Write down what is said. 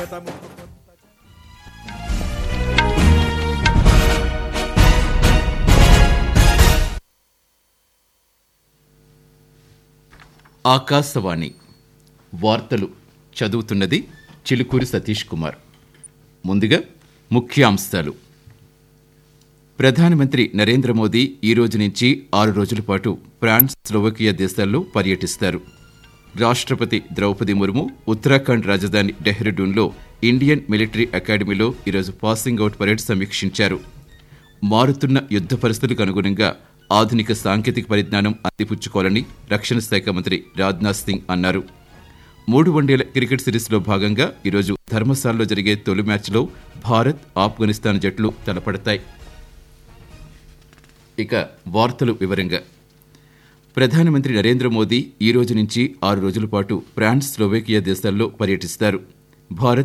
था मुझको कौन पता ఆకాశవాణి వార్తలు చదువుతున్నది చిలుకూరి సతీష్ కుమార్ ముందుగా ముఖ్యాంశాలు ప్రధానమంత్రి నరేంద్ర మోదీ ఈ రోజు నుంచి ఆరు రోజుల పాటు ఫ్రాన్స్ స్లోవకియా దేశాల్లో పర్యటిస్తారు రాష్ట్రపతి ద్రౌపది ముర్ము ఉత్తరాఖండ్ రాజధాని డెహ్రాడూన్లో ఇండియన్ మిలిటరీ అకాడమీలో ఈరోజు పాసింగ్ అవుట్ పరేడ్ సమీక్షించారు మారుతున్న యుద్ధ పరిస్థితులకు అనుగుణంగా ఆధునిక సాంకేతిక పరిజ్ఞానం అందిపుచ్చుకోవాలని రక్షణ శాఖ మంత్రి రాజ్నాథ్ సింగ్ అన్నారు మూడు వన్డేల క్రికెట్ సిరీస్లో భాగంగా ఈరోజు ధర్మశాలలో జరిగే తొలి మ్యాచ్లో భారత్ ఆఫ్ఘనిస్తాన్ జట్లు తలపడతాయి ఇక వార్తలు వివరంగా ప్రధానమంత్రి నరేంద్ర మోదీ ఈ రోజు నుంచి ఆరు రోజుల పాటు ఫ్రాన్స్ స్లోవేకియా దేశాల్లో పర్యటిస్తారు భారత్